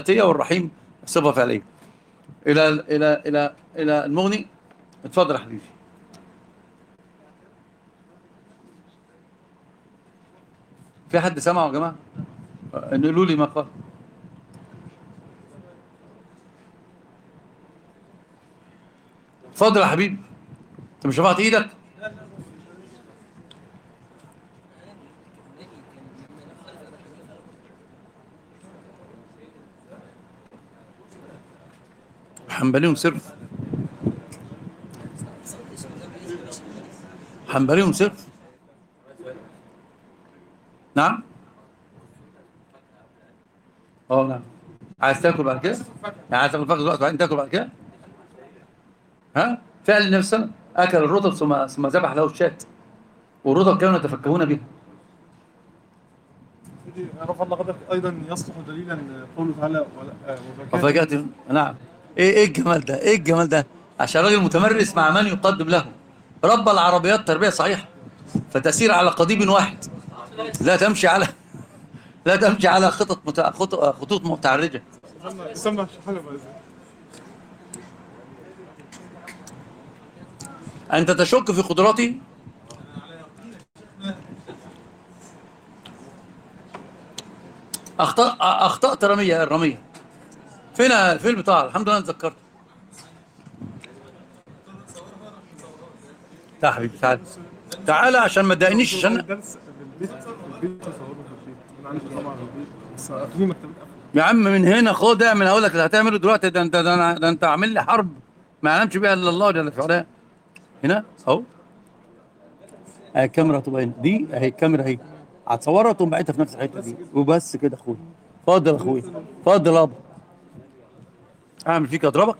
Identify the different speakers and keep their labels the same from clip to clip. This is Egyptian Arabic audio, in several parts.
Speaker 1: ذاتية والرحيم صفة فعلية إلى إلى إلى إلى المغني اتفضل يا حبيبي في حد سمعه يا جماعة؟ قولوا لي ما قال اتفضل يا حبيبي انت مش رفعت ايدك حنبليهم صرف حنبليهم صرف نعم اه نعم عايز تاكل بعد كده؟ يعني عايز تاكل فاكهه دلوقتي وبعدين تاكل بعد كده؟ ها؟ فعل النبي صلى الله عليه وسلم اكل الرطب ثم ثم ذبح له الشاة والرطب كانوا يتفكهون بها
Speaker 2: رفع الله قدرك ايضا يصلح دليلا قوله تعالى ولا- وزكاة
Speaker 1: وفاجأت نعم ايه ايه الجمال ده؟ ايه الجمال ده؟ عشان راجل متمرس مع من يقدم له ربى العربيات تربية صحيحة فتسير على قضيب واحد لا تمشي على لا تمشي على خطط مت... خط... خطوط متعرجة
Speaker 2: سمى- سمى حلب
Speaker 1: أنت تشك في قدراتي أخطأ أخطأت رمية الرمية فين فين البتاع الحمد لله أنا اتذكرت تعال حبيبي تعال تعال عشان ما تضايقنيش عشان
Speaker 2: الدرس في البيت في البيت تصوره في البيت من عندي طبعا في البيت بس في مكتبات قفل
Speaker 1: يا عم من هنا خد اعمل هقول لك اللي هتعمله دلوقتي ده انت ده, أنا- ده انت عامل لي حرب ما يعلمش بيها الا الله جل في علاه هنا اهو اهي الكاميرا هتبقى هنا دي اهي الكاميرا اهي هتصورها وتقوم باعتها في نفس الحته دي وبس كده اخويا اتفضل يا اخويا اتفضل يابا اعمل فيك اضربك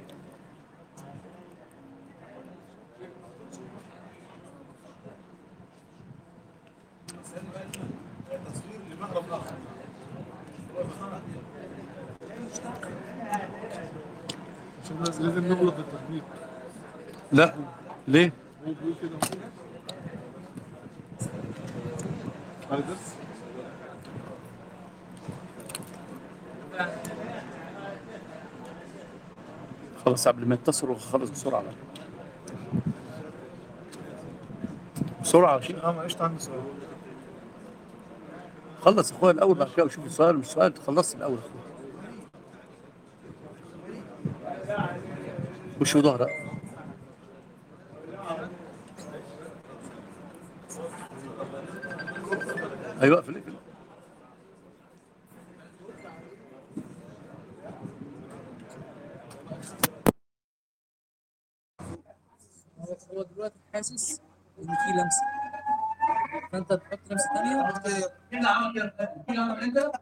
Speaker 2: عشان لازم لازم نغلط التطبيق
Speaker 1: لا ليه
Speaker 2: هو بيقول كده على الدرس
Speaker 1: خلاص قبل ما يتصلوا خلص بسرعه بقى. بسرعه يا شيخ
Speaker 2: اه ما عشت عندي سؤال
Speaker 1: خلص اخويا الاول بعد كده وشوف السؤال مش سؤال خلصت الاول اخويا وش ظهرك ايوه اقفل اقفل
Speaker 3: هو هو دلوقتي حاسس ان في لمسه فانت تحط لمسه ثانيه وبعد كده
Speaker 1: مين اللي عمل كده؟ مين اللي عمل انت؟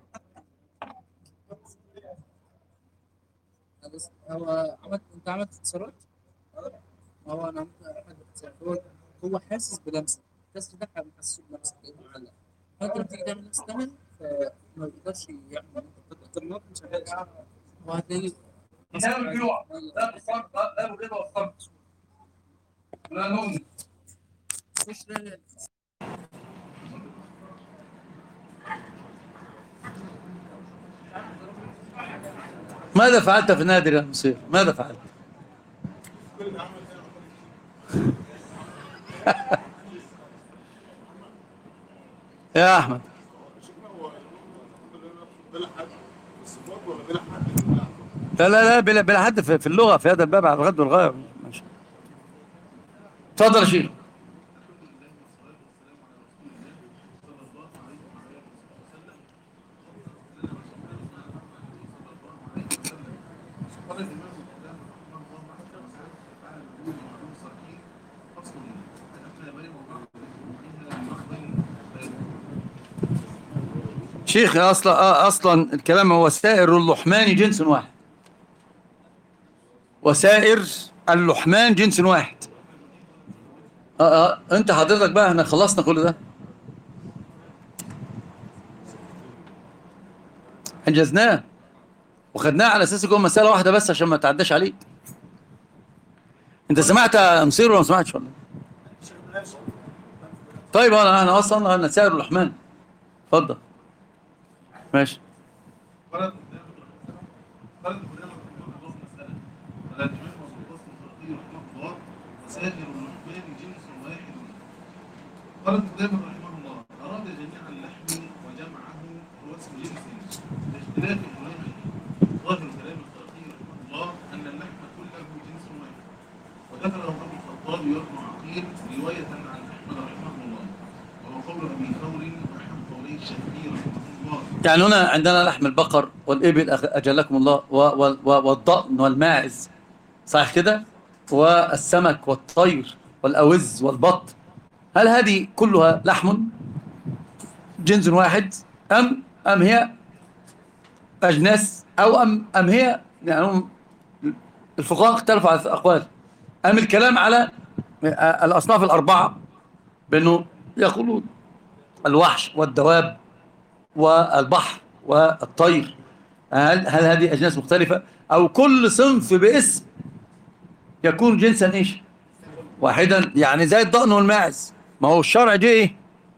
Speaker 3: بس هو عملت انت عملت اتصالات هو انا عملت عملت اتصالات هو هو حاسس بلمسه الكسر ده ما حسسوش بلمسه كانه معلق فانت لما تيجي تعمل لمسه ثانيه فما بيقدرش يعمل انت الطرنات مش هتلاقي وهتلاقي
Speaker 1: لا الجوع لا الصمت لا الرضا والصمت لا نوم
Speaker 3: مش لا لا
Speaker 1: ماذا فعلت في نادي يا مصير؟ ماذا فعلت؟ يا احمد لا لا لا بلا, بلا حد في, في اللغه في هذا الباب على الغد والغايه ماشي اتفضل يا شيخ شيخ اصلا آه، اصلا الكلام هو سائر اللحمان جنس واحد وسائر اللحمان جنس واحد اه اه انت حضرتك بقى احنا خلصنا كل ده انجزناه وخدناه على اساس جوه مساله واحده بس عشان ما تعداش عليك انت سمعت يا مصير ولا ما سمعتش ولا طيب انا انا اصلا انا سائر اللحمان اتفضل ماشي
Speaker 4: ظاهر كلام الخلقي رحمه الله أن اللحم كله جنس واحد وذكره أبو الخطاب وابن عقيل رواية عن أحمد رحمه الله وهو قول أبي ثور وأحد قولي الشافعي رحمه الله
Speaker 1: يعني هنا عندنا لحم البقر والإبل أخ- أجلكم الله و- و- و- والضأن والماعز صحيح كده والسمك والطير والأوز والبط هل هذه كلها لحم جنس واحد أم أم هي أجناس أو أم أم هي يعني هم الفقهاء اختلفوا على الأقوال أم الكلام على الأصناف الأربعة بأنه يقولون الوحش والدواب والبحر والطير هل, هل هذه أجناس مختلفة أو كل صنف باسم يكون جنسا إيش واحدا يعني زي الضأن والماعز ما هو الشرع جه إيه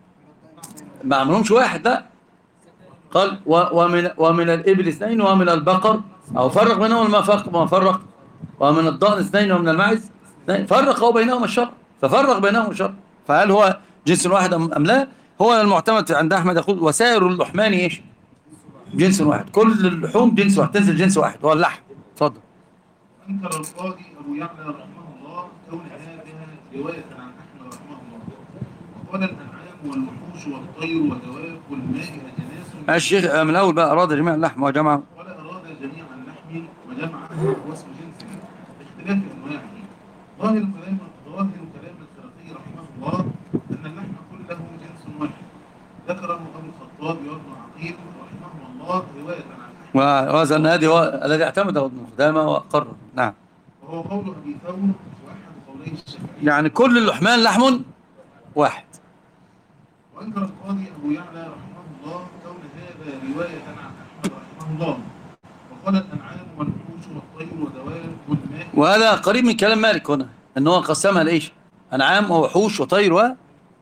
Speaker 1: ما عملهمش واحد لا قال و- ومن, ومن الإبل اثنين ومن البقر أو فرق بينهم ما فرق ما فرق ومن الضأن اثنين ومن الماعز اثنين فرق هو بينهم الشرع ففرق بينهم الشرع فهل هو جنس واحد أم أم لا هو المعتمد عند أحمد يقول وسائر اللحمان إيش جنس واحد كل اللحوم جنس واحد تنزل جنس واحد هو اللحم اتفضل
Speaker 4: أنكر القاضي أبو يعلى رحمه الله كون هذه رواية عن أحمد رحمه الله وقال الأنعام والوحوش والطير والدواب والماء أجناس
Speaker 1: الشيخ من الأول بقى أراد جميع اللحم وجمعه
Speaker 4: قال أراد جميع اللحم وجمعه هو اسم جنس باختلاف أنواعه ظاهر كلام ظاهر كلام الخلقي رحمه الله أن اللحم كله جنس واحد ذكره أبو الخطاب وابن عقيل رحمه الله رواية عن أحمد
Speaker 1: وهذا أن هذه هو الذي اعتمده ابن قدامة وقرر نعم
Speaker 4: وهو قول أبي ثور وأحد قولي الشافعي
Speaker 1: يعني كل اللحمان لحم واحد
Speaker 4: وأنكر القاضي أبو يعلى رحمه الله كون هذا رواية عن أحمد رحمه الله وقال الأنعام والوحوش والطير ودواب والماء
Speaker 1: وهذا قريب من كلام مالك هنا ان هو قسمها لايش انعام ووحوش وطير و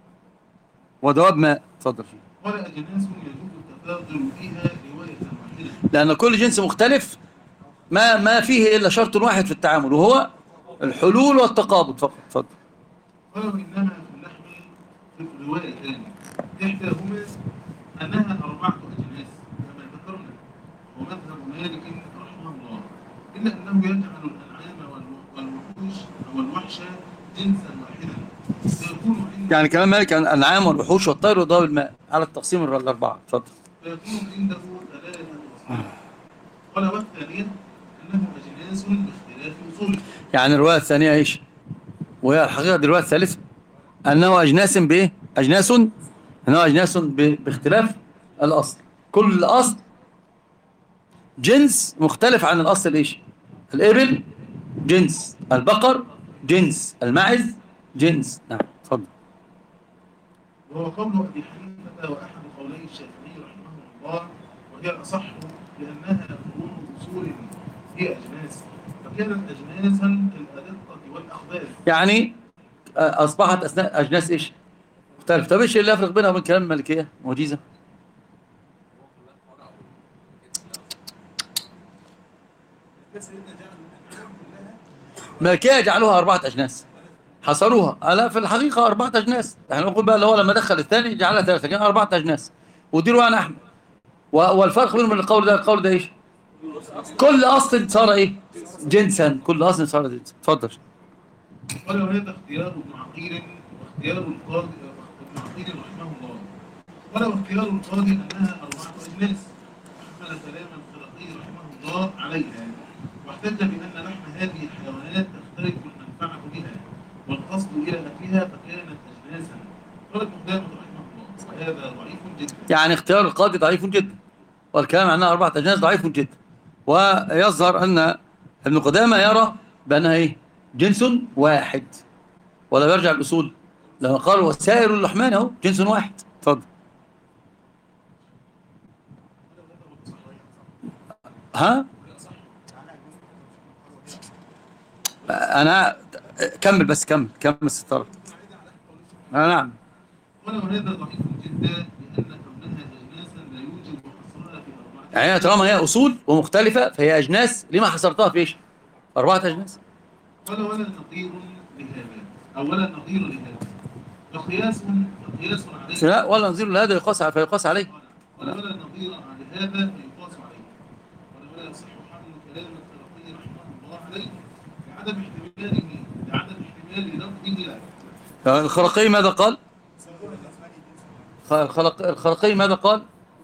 Speaker 1: ودواب ماء اتفضل
Speaker 4: قال أجناس يجوز التفاضل فيها رواية واحدة
Speaker 1: لان كل جنس مختلف ما ما فيه الا شرط واحد في التعامل وهو الحلول والتقابض فقط اتفضل
Speaker 4: قال وإنما في اللحم في روايتان إحداهما أنها أربعة أجناس كما ذكرنا ومذهب مالك رحمه الله إلا أنه يجعل الأنعام والو- والوحوش أو الوحش جنسا واحدا فيكون عند
Speaker 1: يعني كلام مالك عن الانعام والوحوش والطير ودواب الماء على التقسيم الر- الاربعه اتفضل
Speaker 4: فيكون عنده ثلاثة أصناف قال والثانية أنه أجناس باختلاف أصوله
Speaker 1: يعني الروايه الثانيه ايش وهي الحقيقه دي الروايه الثالثه انه اجناس بايه اجناس انه اجناس ب- باختلاف الاصل كل اصل جنس مختلف عن الاصل ايش الابل جنس البقر جنس الماعز جنس نعم اتفضل
Speaker 4: وهو قول أبي حنيفة وأحد قولي الشافعي رحمه الله وهي الأصح لأنها فروع أصول هي أجناس فكانت أجناسا كالأدقة والأخبار
Speaker 1: يعني آه، اصبحت أسنا- اجناس ايش مختلف طب ايش اللي يفرق بينها وبين كلام الملكيه موجيزه الملكيه جعلوها اربعه اجناس حصروها لا في الحقيقه اربعه اجناس احنا نقول بقى اللي هو لما دخل الثاني جعلها ثلاثه كان اربعه اجناس ودي روايه عن احمد و- والفرق بينهم من القول ده القول ده ايش كل اصل صار ايه جنسا كل اصل صار جنسا اتفضل
Speaker 4: قال وهذا اختيار ابن عقيل واختيار القاضي ابن عقيل رحمه الله قال واختيار القاضي أنها أربعة أجناس حمل كلام الخلقي رحمه الله عليها واحتج بأن لحم هذه الحيوانات تختلف المنفعة بها والقصد إلى أكلها فكانت أجناسا قال ابن قدامة رحمه الله وهذا ضعيف جدا
Speaker 1: يعني اختيار القاضي ضعيف جدا والكلام عنها أربعة أجناس ضعيف جدا ويظهر أن ابن قدامة يرى بأنها إيه؟ جنس واحد ولا يرجع الأصول لما قال وسائر اللحمان أهو جنس واحد اتفضل ها أنا كمل بس كمل كمل الستارة آه نعم
Speaker 4: قال وهذا ضعيف جدا لأن كونها أجناسا لا يوجب حصرها في أربعة
Speaker 1: يعني هي طالما هي اصول ومختلفه فهي اجناس لما حصرتها في ايش؟ اربعه اجناس
Speaker 4: قال ولا نظير لهذا أو ولا نظير لهذا فقياس فقياس عليه
Speaker 1: لا ولا نظير لهذا يقاس فيقاس عليه
Speaker 4: ولا ولا نظير لهذا فيقاس عليه ولا ولا يصح حمل كلام الخلقي رحمه الله عليه لعدم احتماله لعدم احتمال لفظه له
Speaker 1: الخرقي ماذا قال؟ الخلق الخرقي ماذا قال؟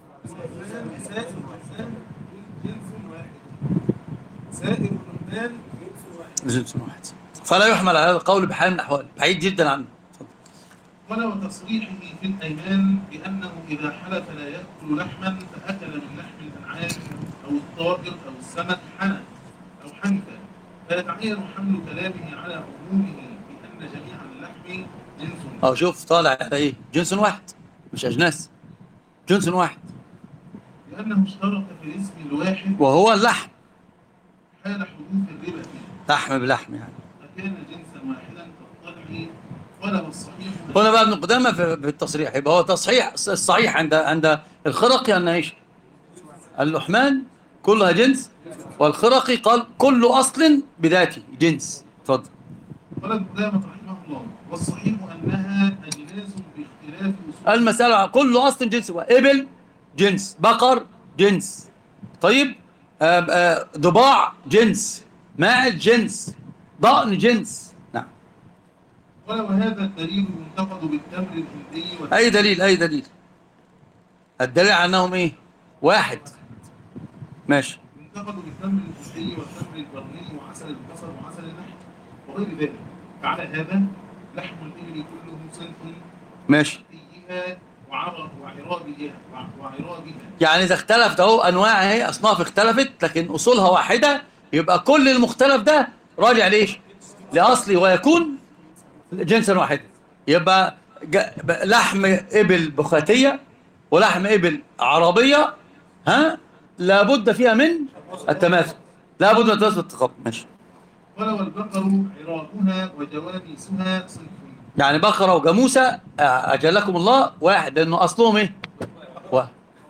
Speaker 2: سائر الرحمن جنس واحد سائر الرحمن جنس واحد
Speaker 1: جنس واحد فلا يحمل على هذا القول بحال من الأحوال بعيد جدا عنه
Speaker 4: قال وتصريحه في الأيمان بأنه إذا حلف لا يأكل لحما فأكل من لحم الأنعام أو الطائر أو السمك حنى أو حنكا فيتعين حمل كلامه على عمومه بأن جميع اللحم جنس
Speaker 1: أو شوف طالع على إيه؟ جنس واحد مش أجناس جنس واحد
Speaker 4: لأنه اشترك في الاسم الواحد
Speaker 1: وهو اللحم
Speaker 4: حال حدوث الربا فيه
Speaker 1: لحم بلحم يعني
Speaker 4: فكان جنسا واحدا كالطلع ولا والصحيح
Speaker 1: هنا بقى ابن قدامة في في التصريح يبقى هو تصحيح الصحيح عند عند الخرقي أن إيش؟ اللحمان كلها جنس والخرقي قال كل أصل بذاته جنس اتفضل
Speaker 4: قال ابن قدامة رحمه الله والصحيح أنها أجناس باختلاف أصول
Speaker 1: المسألة كل أصل جنس إبل جنس بقر جنس طيب آم، آه، ضباع جنس ماعز جنس ضأن جنس نعم
Speaker 4: قال وهذا الدليل ينتقد بالتمر الهندي والتمر
Speaker 1: أي دليل أي دليل الدليل على أنهم إيه واحد ماشي
Speaker 4: ينتقد بالتمر الهندي والتمر البرني وعسل البصر وعسل النحل وغير ذلك فعلى هذا لحم الإبل كله صنف
Speaker 1: ماشي
Speaker 4: فيها وعرب وعرابها وع- وعرابها
Speaker 1: يعني إذا اختلفت أهو أنواع هي أصناف اختلفت لكن أصولها واحدة يبقى كل المختلف ده راجع ليش؟ لأصلي ويكون جنسا واحدا يبقى ج- ب- لحم إبل بخاتية ولحم إبل عربية ها لابد فيها من التماثل لابد من التماثل والتقابل ماشي
Speaker 4: قال والبقر عرابها وجواميسها صنف
Speaker 1: يعني بقرة وجاموسة آه، أجلكم الله واحد لأنه أصلهم إيه؟ واحد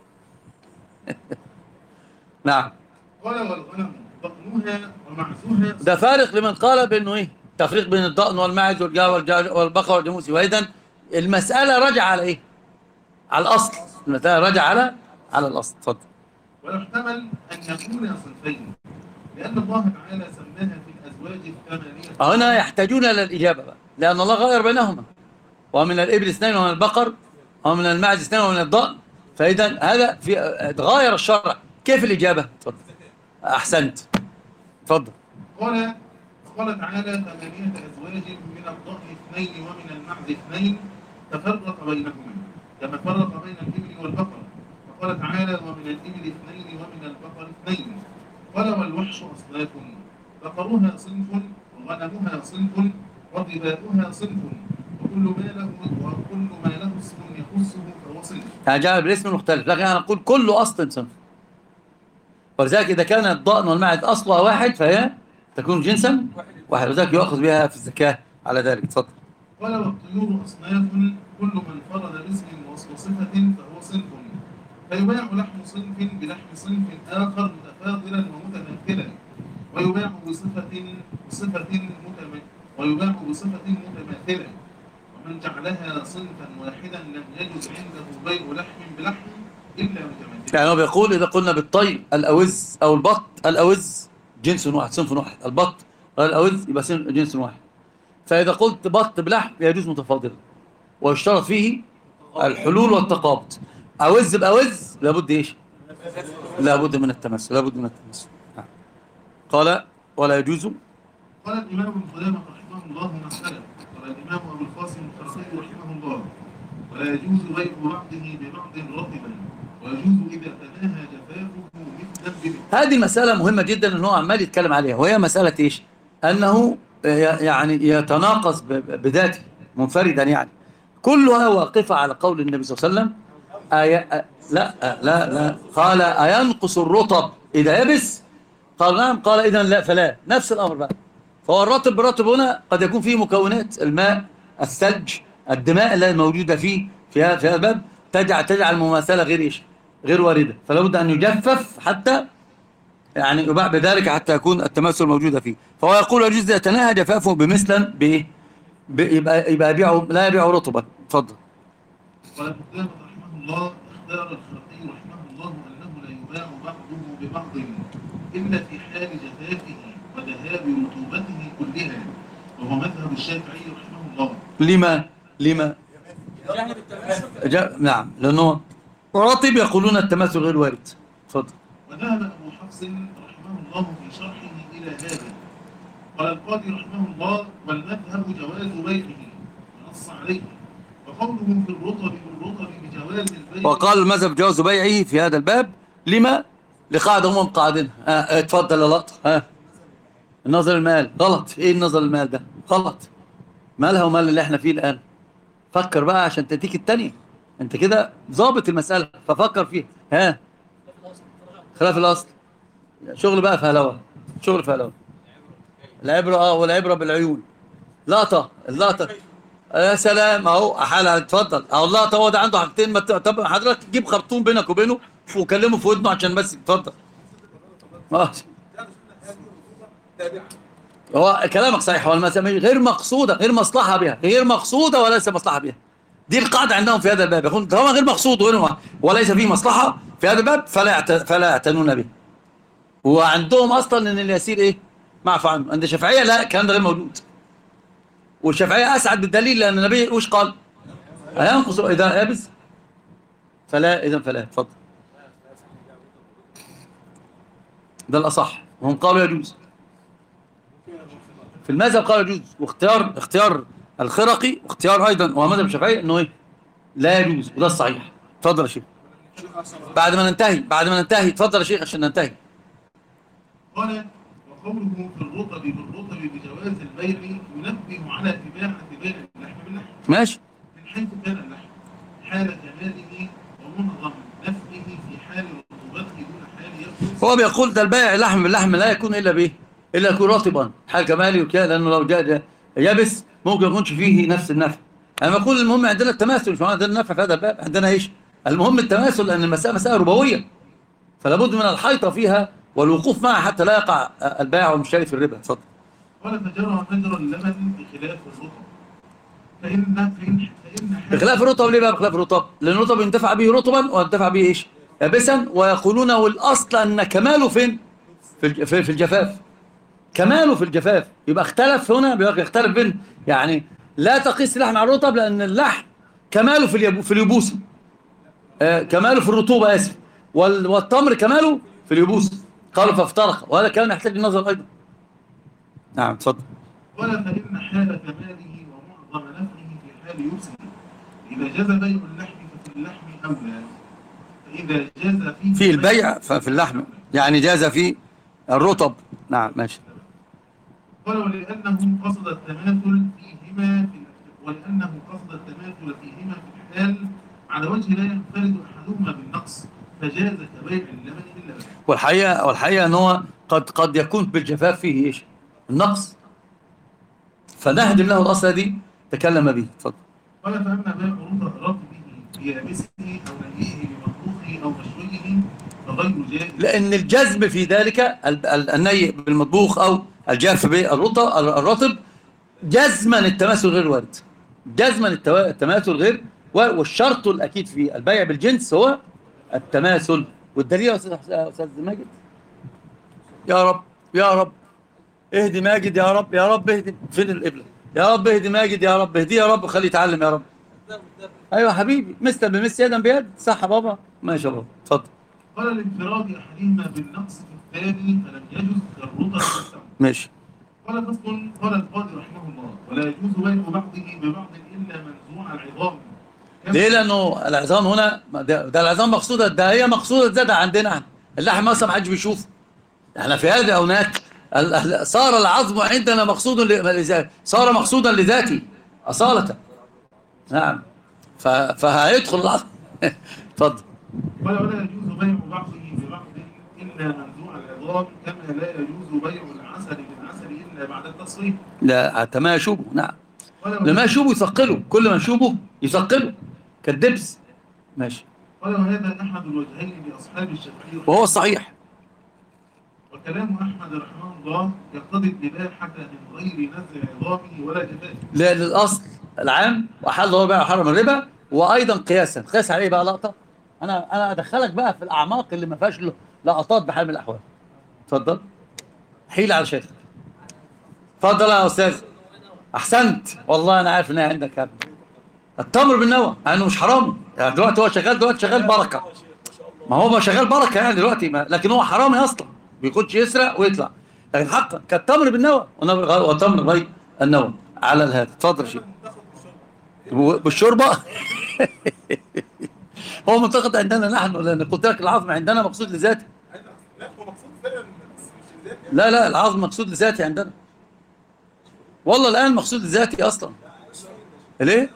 Speaker 1: نعم
Speaker 4: قال والغنم ضأنها ومعزوها
Speaker 1: ده فارق لمن قال بانه ايه تفريق بين الضأن والماعز والجا والجا والبقر والجاموس واذا المسألة راجعة على ايه على الاصل المسألة راجعة على على الاصل اتفضل
Speaker 4: ويحتمل أن يكون صنفين لأن الله تعالى سماها في الأزواج الثمانية
Speaker 1: هنا يحتاجون الى الاجابة بقى لان الله غير بينهما ومن الابل اثنين ومن البقر ومن الماعز اثنين ومن الضأن فاذا هذا في تغير الشرع كيف الاجابة اتفضل احسنت اتفضل
Speaker 4: قال قال تعالى ثمانية أزواج من الضأن اثنين ومن المعز اثنين تفرق بينهما كما فرق بين الإبل والبقر وقال تعالى ومن الإبل اثنين ومن البقر اثنين قال والوحش أصناف بقرها صنف وغنمها صنف وظباؤها صنف وكل ما له وكل ما له اسم يخصه فهو صنف
Speaker 1: يعني جاء بالاسم المختلف لكن انا اقول كل اصل صنف ولذلك اذا كان الضأن والماعز اصلها واحد فهي تكون جنسا واحد وذلك يؤخذ بها في الزكاة على ذلك اتفضل
Speaker 4: قال والطيور أصناف كل من فرد باسم وصفة فهو صنف فيباع لحم صنف بلحم صنف آخر متفاضلا ومتماثلا ويباع بصفة بصفة متم ويباع بصفة متماثلة ومن جعلها صنفا واحدا لم يجد عنده بيع لحم بلحم إلا متماثلا
Speaker 1: يعني هو بيقول إذا قلنا بالطير الأوز أو البط الأوز جنس واحد صنف واحد البط الأوز يبقى سن- جنس واحد فإذا قلت بط بلحم يجوز متفاضلا ويشترط فيه الحلول والتقابض أوز بأوز لابد إيش لابد من التمثل لابد من التمثل نعم. قال ولا يجوز
Speaker 4: قال الإمام ابن قدامة رحمه الله مسألة قال الإمام أبو القاسم الخرقي رحمه الله ولا يجوز بيع بعضه ببعض رطبا ويجوز إذا تناهى جفافه مثلا بمثل
Speaker 1: هذه مسألة مهمة جدا ان هو عمال يتكلم عليها وهي مسألة ايش؟ انه ي- يعني يتناقص ب- ب- بذاته منفردا يعني كلها واقفة على قول النبي صلى الله عليه وسلم أي... أ- لا لا لا قال أينقص الرطب إذا يبس؟ قال نعم قال إذا لا فلا نفس الأمر بقى فهو الرطب بالرطب هنا قد يكون فيه مكونات الماء الثلج الدماء التي موجودة فيه في هذا في هذا الباب تجعل تجعل المماثلة غير ايش؟ غير واردة فلا بد أن يجفف حتى يعني يباع بذلك حتى يكون التماثل موجودة فيه فهو يقول يجوز يتناهى جفافه بمثلا بايه ب- يبقى يبقى يبيعه لا يبيعه رطبا اتفضل
Speaker 4: قال ابن قدامة رحمه الله اختار الخرقي رحمه الله أنه لا يباع بعضه ببعض إلا في حال جفافه وذهاب رطوبته كلها وهو مذهب الشافعي رحمه الله
Speaker 1: لما لما جا... نعم لانه مراتب يقولون التماثل غير وارد اتفضل
Speaker 4: وذهب أبو حفص رحمه الله في شرحه إلى هذا قال القاضي رحمه الله والمذهب جواز بيعه ونص عليه وقوله في الرطب بالرطب بجواز البيع
Speaker 1: وقال المذهب جواز بيعه في هذا الباب لما لقاعدة هم قاعدين آه اتفضل يا لقطة ها النظر المال غلط ايه النظر المال ده غلط مالها ومال اللي احنا فيه الان فكر بقى عشان تديك التانية انت كده ظابط المسألة ففكر فيها ها خلاف الاصل شغل بقى فهلوة شغل فهلوة العبرة اه والعبرة بالعيون لقطة اللقطة يا سلام اهو حالها اتفضل اهو اللقطة هو ده عنده حاجتين ما ت- طب حضرتك تجيب خرطوم بينك وبينه وكلمه في ودنه عشان بس اتفضل ماشي هو كلامك صحيح هو المسألة غير مقصودة غير مصلحة بها غير مقصودة وليس مصلحة بها دي القاعدة عندهم في هذا الباب يقول طالما غير مقصود وغير- وليس فيه مصلحة في هذا الباب فلا يعت- فلا يعتنون به وعندهم اصلا ان اليسير ايه معفى عنه عند الشافعيه لا الكلام ده غير موجود والشافعيه اسعد بالدليل لان النبي وش قال هينقص اذا يابس فلا اذا فلا اتفضل ده الاصح وهم قالوا يجوز في المذهب قالوا يجوز واختيار اختيار الخرقي واختيار ايضا وهو مذهب الشافعي انه ايه لا يجوز وده الصحيح اتفضل يا شيخ بعد ما ننتهي بعد ما ننتهي اتفضل يا شيخ عشان ننتهي
Speaker 4: قال وقوله في الرطب بالرطب بجواز البيع ينبه على إباحة بيع اللحم باللحم
Speaker 1: ماشي
Speaker 4: من حيث كان اللحم حال كماله ومنظم نفعه في حال رطوبته دون حال يبدو
Speaker 1: هو بيقول ده البيع اللحم باللحم لا يكون الا بايه؟ الا يكون رطبا حال كمالي وكده لانه لو جاء جاء يابس ممكن يكونش فيه نفس النفع. انا بقول المهم عندنا التماثل مش معنى عندنا النفع في هذا الباب عندنا ايش؟ المهم التماثل لان المساله مساله ربويه. فلا بد من الحيطه فيها والوقوف معها حتى لا يقع البائع والمشتري في الربا اتفضل.
Speaker 4: قال فجرى مجرى اللبن بخلاف الرطب فإن فإن فإن حال
Speaker 1: بخلاف الرطب ليه بقى بخلاف الرطب؟ لان الرطب ينتفع به رطبا وينتفع به ايش؟ يابسا ويقولون والاصل ان كماله فين؟ في الج- في في الجفاف. كماله في الجفاف يبقى اختلف هنا بيبقى يختلف بين يعني لا تقيس اللحم على الرطب لان اللحم كماله في اليبو في اليبوسه آه كماله في الرطوبه اسف وال- والتمر كماله في اليبوسه قالوا فافترق وهذا كلام يحتاج النظر ايضا نعم اتفضل
Speaker 4: قال فإن حال كماله ومعظم نفعه في حال يبسه إذا جاز بيع اللحم ففي اللحم أولى فإذا جاز فيه
Speaker 1: في البيع ففي اللحم يعني جاز في الرطب نعم ماشي
Speaker 4: قال ولأنه قصد التماثل فيهما في ولأنه قصد التماثل فيهما في الحال على وجه لا ينفرد أحدهما بالنقص فجاز كبيع اللبن باللبن
Speaker 1: والحقيقه والحقيقه ان هو قد قد يكون بالجفاف فيه ايش؟ النقص فنهدم له الاصل دي تكلم به اتفضل
Speaker 4: قال فأما بيع رطب رطبه بيابسه أو نهيه بمطبوخه أو مشويه فغير جائز
Speaker 1: لأن الجذب في ذلك ال- ال- الني بالمطبوخ أو الجاف بالرطب الرطب جزما التماثل غير وارد جزما التوا- التماثل غير وارد والشرط الأكيد في البيع بالجنس هو التماثل والدليل يا أستاذ يا أستاذ ماجد يا رب يا رب اهدي ماجد يا رب يا رب اهدي فين القبلة يا رب اهدي ماجد يا رب اهدي يا رب وخليه يتعلم يا رب ايوه حبيبي مثل بمثل يدا بيد صح يا بابا ما شاء الله اتفضل
Speaker 4: قال لانفراد أحدهما بالنقص في الثاني فلم يجز كالرطب والتمر
Speaker 1: ماشي
Speaker 4: قال فصل قال القاضي رحمه الله ولا يجوز بيع بعضه ببعض إلا منزوع العظام كما-
Speaker 1: ليه لانه العظام هنا ده, ده العظام مقصوده ده هي مقصوده زياده عندنا احنا اللحم اصلا ما حدش بيشوفه احنا في هذه او هناك ال- ال- صار العظم عندنا مقصود ل- صار مقصودا لذاته اصاله نعم ف- فهيدخل العظم اتفضل
Speaker 4: قال ولا يجوز بيع بعضه ببعض إلا منزوع العظام كما لا يجوز بيع العسل بالعسل إلا بعد التصريف
Speaker 1: لا حتى ما يشوبه نعم
Speaker 4: قال
Speaker 1: لما يشوبه يثقله كل ما يشوبه يثقله كالدبس ماشي
Speaker 4: قال وهذا أحد الوجهين لأصحاب الشافعي
Speaker 1: وهو الصحيح
Speaker 4: وكلام أحمد رحمه الله يقتضي الإباحة من غير نزع عظامه ولا جفافه
Speaker 1: لا للاصل العام واحل هو بقى حرم الربا وايضا قياسا قياس عليه بقى لقطه انا انا ادخلك بقى في الاعماق اللي ما فيهاش لقطات بحال من الاحوال اتفضل حيل على شيخ اتفضل يا استاذ احسنت والله انا عارف ان هي عندك يا ابني التمر بالنوى يعني مش حرام يعني دلوقتي هو شغال دلوقتي شغال بركه ما هو ما شغال بركه يعني دلوقتي ما لكن هو حرامي اصلا بيخش يسرق ويطلع لكن حقا كالتمر بالنوى والنبي قال والتمر غير النوى على الهذا اتفضل يا شيخ بالشوربه هو معتقد عندنا نحن لان قلت لك العظم عندنا مقصود لذاته
Speaker 2: لا هو مقصود فعلا بس مش ذاتي
Speaker 1: لا لا العظم مقصود لذاتي عندنا والله الان مقصود لذاتي اصلا ليه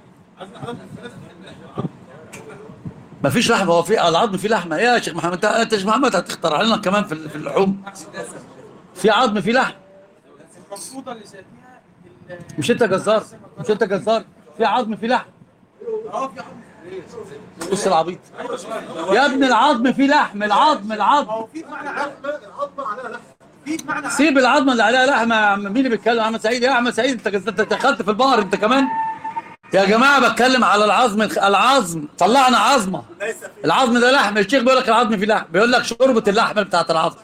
Speaker 1: ما فيش لحمه هو في العظم فيه لحمه يا شيخ محمد انت انت يا شيخ محمد هتخترع لنا كمان في في اللحوم في عظم فيه لحم
Speaker 3: مقصوده لذاتها ال-
Speaker 1: مش انت جزار مش انت جزار في عظم فيه لحم
Speaker 3: اه في عظم
Speaker 1: بص العبيط يا ابن العظم فيه لحم العظم العظم
Speaker 2: هو في معنى لحمه العظمه عليها لحمه في معنى
Speaker 1: سيب العظمه اللي عليها لحمه يا عم مين اللي بيتكلم احمد سعيد يا احمد سعيد انت انت دخلت في البقر انت كمان يا جماعه بتكلم على العظم العظم طلعنا عظمه العظم ده لحم الشيخ بيقول لك العظم فيه لحم بيقول لك شوربه اللحمه بتاعت العظم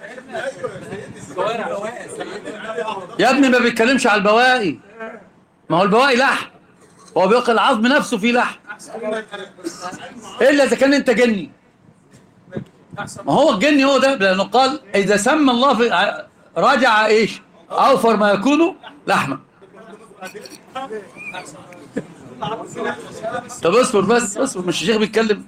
Speaker 1: يا ابني ما بيتكلمش على البواقي ما هو البواقي لحم هو بيقول العظم نفسه فيه لحم الا اذا كان انت جني ما هو الجني هو ده لانه قال اذا سمى الله في ع- رجع ايش اوفر ما يكون لحما طب اصبر بس اصبر مش الشيخ بيتكلم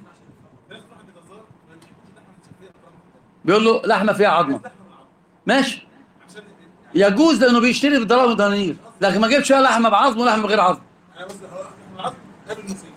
Speaker 1: بيقول له لحمه فيها عظمه ماشي يجوز لانه بيشتري بالدراهم والدنانير لكن ما جبتش فيها لحمه بعظم ولحمه بغير عظم
Speaker 2: انا بس هو العظم قبل المصيبه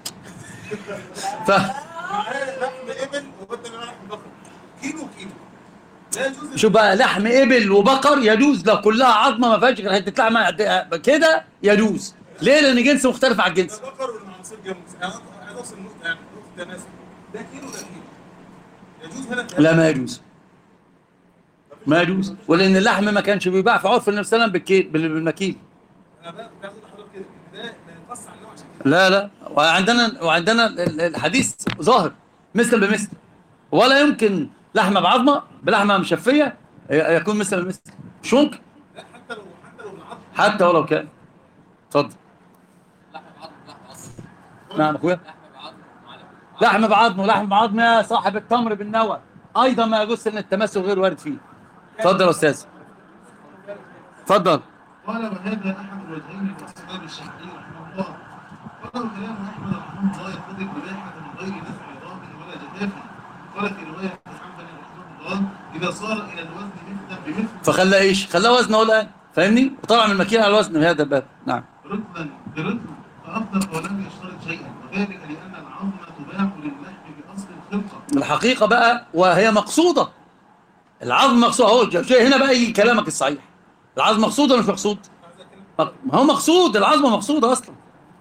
Speaker 1: ف
Speaker 2: معاه لحم ابل وبدل لحم بقر كيلو كيلو لا يجوز
Speaker 1: شوف بقى لحم ابل وبقر يجوز لو كلها عظمه ما فيهاش غير حته لحمه قد- كده يجوز ليه لان جنس مختلف عن الجنس
Speaker 2: بقر والمعصير جنب انا عايز اوصل النقطه يعني نقطه تناسب ده كيلو ده كيلو يجوز هنا
Speaker 1: لا ما يجوز ما يجوز ولان اللحم ما كانش بيباع في عرف النبي صلى الله عليه وسلم بالكيل بال- بالمكيل
Speaker 2: انا بقى باخد حضرتك كده إن ده ده يقص على النوع عشان كده
Speaker 1: لا لا وعندنا وعندنا ال- الحديث ظاهر مثل بمثل ولا يمكن لحمه بعظمه بلحمه مشفيه ي- يكون مثل بمثل مش ممكن
Speaker 2: لا حتى لو حتى لو العظم
Speaker 1: حتى ولو كان اتفضل
Speaker 3: لحم بعظم لحم عظم
Speaker 1: نعم اخويا
Speaker 3: لحم بعظم معلم
Speaker 1: لحم بعظم ولحم بعظم يا صاحب التمر بالنوى ايضا ما يجوز ان التمثل غير وارد فيه اتفضل يا استاذ اتفضل
Speaker 4: قال وهذا احد الوجهين لاصحاب الشافعي رحمه الله ولو كلام احمد رحمه الله يقتضي الاباحه من غير نفع ضام ولا جفاف قال في روايه حنبل رحمه الله اذا صار الى الوزن مثلا بمثل
Speaker 1: فخلاه ايش خلاه وزنه الان فاهمني وطلع من المكيال على الوزن في هذا الباب نعم
Speaker 4: رطلا برطل فأفضل ولم يشترط شيئا وذلك لأن العظم تباع للحم بأصل الخلقة
Speaker 1: الحقيقة بقى وهي مقصودة العظم مقصود اهو شيء هنا بقى يجي كلامك الصحيح العظم مقصود ولا مش مقصود؟ مق- ما هو مقصود العظمة مقصودة أصلا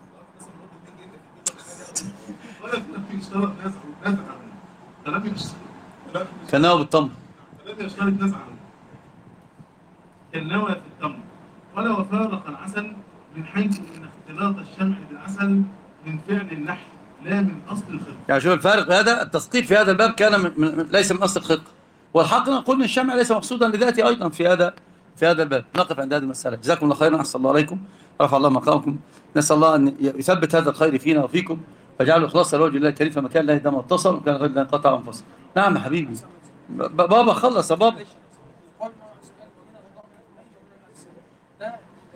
Speaker 4: ولم يشترط نزع نزع فلم يشترط فلم
Speaker 1: كناه بالتمر
Speaker 4: فلم يشترط نزعا كالنوى في التمر قال وفارق العسل من حيث ان اختلاط الشمع بالعسل من فعل اللحم لا من اصل الخلق
Speaker 1: يعني شوف الفارق في هذا التسقيط في هذا الباب كان من من ليس من أصل الخلق والحق نقول ان الشمع ليس مقصودا لذاته أيضا في هذا في هذا الباب نقف عند هذه المسألة جزاكم الله خيرا أحسن الله عليكم رفع الله مقامكم نسأل الله أن يثبت هذا الخير فينا وفيكم فاجعله إخلاصا لوجه الله الكريم فما كان له دم اتصل وكان غير لا انقطع انفصل نعم يا حبيبي ب- بابا خلص يا بابا
Speaker 3: ده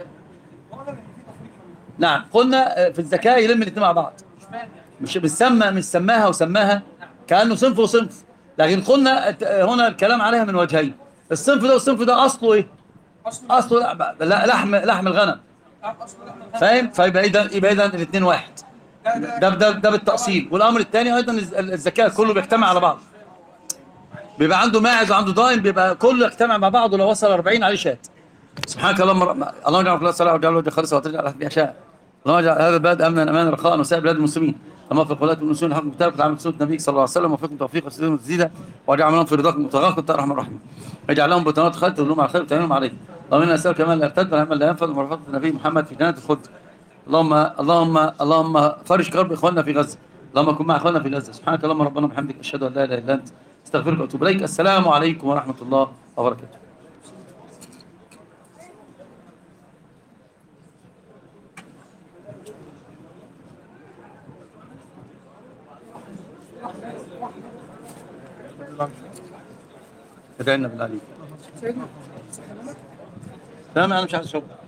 Speaker 1: نعم قلنا آه، في الزكاة يلم الاثنين مع بعض
Speaker 3: مش فاهم
Speaker 1: مش بنسمى مش سماها وسماها كأنه صنف وصنف لكن قلنا الت- هنا الكلام عليها من وجهين الصنف ده والصنف ده أصله إيه؟
Speaker 3: اصلا
Speaker 1: أصله لا لا- لحم لحم الغنم
Speaker 3: اصلا لحم
Speaker 1: فاهم؟ فيبقى إذا يبقى إذا الاثنين واحد ده ده ده بالتأصيل والأمر الثاني أيضا الز- الزكاة كله بيجتمع على بعض بيبقى عنده ماعز وعنده ضايم بيبقى كله يجتمع مع بعض ولو وصل 40 عليه شات سبحانك اللهم رب... اللهم اجعل كل صلاه وجعل وجه خالصا وترجع على حد يشاء اللهم اجعل هذا البلد امنا امانا رخاء وسائر بلاد المسلمين اللهم وفق ولاة المسلمين الحق كتابك وتعامل سنه نبيك صلى الله عليه وسلم وفقهم توفيق وسديد وتسديدا واجعل منهم في رضاك متغاق وانت ارحم الراحمين اجعل لهم بطانات خير تدلهم على خير وتعينهم عليه اللهم انا نسالك ما لا يرتد ولا لا ينفذ ومرافقه النبي محمد في جنه الخلد اللهم اللهم اللهم فرج كرب اخواننا في غزه اللهم كن مع اخواننا في غزه سبحانك اللهم ربنا وبحمدك اشهد ان لا اله الا انت استغفرك واتوب اليك السلام عليكم ورحمه الله وبركاته ادعي لنا بالله عليك تمام انا مش عايز اشرب